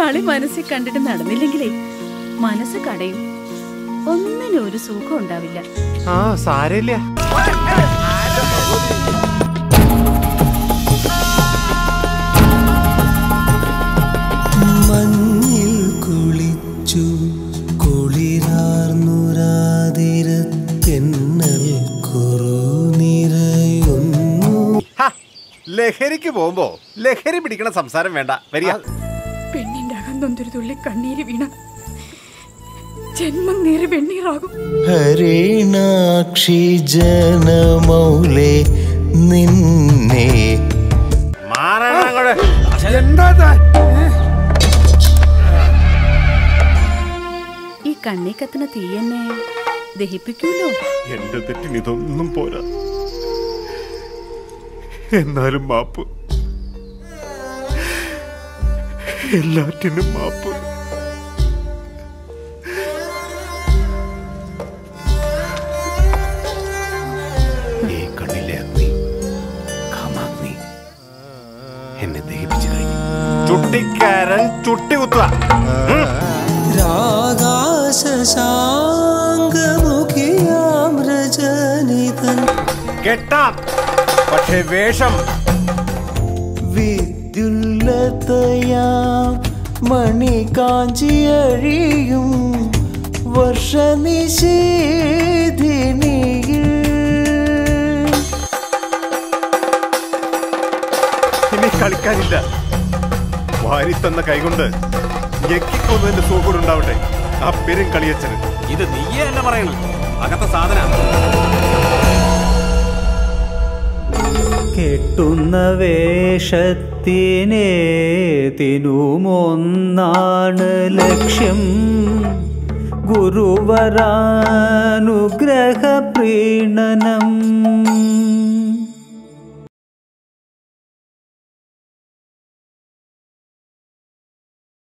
കളി മനസ്സിൽ കണ്ടിട്ട് നടന്നില്ലെങ്കിലേ മനസ്സ് കടയും ഒന്നിനും ഒരു സുഖം ഉണ്ടാവില്ല ആ സാരമില്ല മഞ്ഞിൽ കുളിച്ചു കുളിരാർന്നുരാതിരത്തെന്നൽ കുറുനിറയൊന്നു ഹ, ലഹരിക്ക് പോകുമ്പോ ലഹരി പിടിക്കണ സംസാരം വേണ്ട വരിക പെണ്ണിന്റെ അകന്നൊന്തൊരു തുള്ളി കണ്ണീര് വീണ ജന്മം നേരെ വെണ്ണീറാകും ഹരേണാക്ഷി ജനമൗലെ നിന്നെ മാറണം അങ്ങോട്ട്. ഈ കണ്ണി കത്തുന്ന തീ എന്നെ ദഹിപ്പിക്കൂലോ എന്റെ തെറ്റിന് ഇതൊന്നും പോരാ എന്നാലും മാപ്പ് എല്ലാറ്റിനും മാപ്പ് ഈ കണ്ണിലെ അഗ്നി കാമാഗ്നി എന്നെ ദഹിപ്പിച്ചു കഴിഞ്ഞു ചുട്ടിക്കാരൻ ചുട്ടി കുത്തുക രാഗാശാങ്കമുഖിയാം രജനിതൻ കെട്ടാം പക്ഷെ വേഷം വിദ്യുല്ലതയാം മണികാഞ്ചിയഴിയും വർഷനിശീധിനിയിൽ ഇനി കളിക്കാനില്ല വാരി തന്ന കൈകൊണ്ട് ഞെക്കിക്കൊന്നതിന്റെ സുഖം ഉണ്ടാവട്ടെ ആ പെരും കളിയച്ചന് ഇത് നീയേ അല്ല പറയണം അകത്തെ സാധന കെട്ടുന്ന വേഷത്തിനേതിനുമൊന്നാണ് ലക്ഷ്യം ഗുരുവരാനുഗ്രഹ പ്രീണനം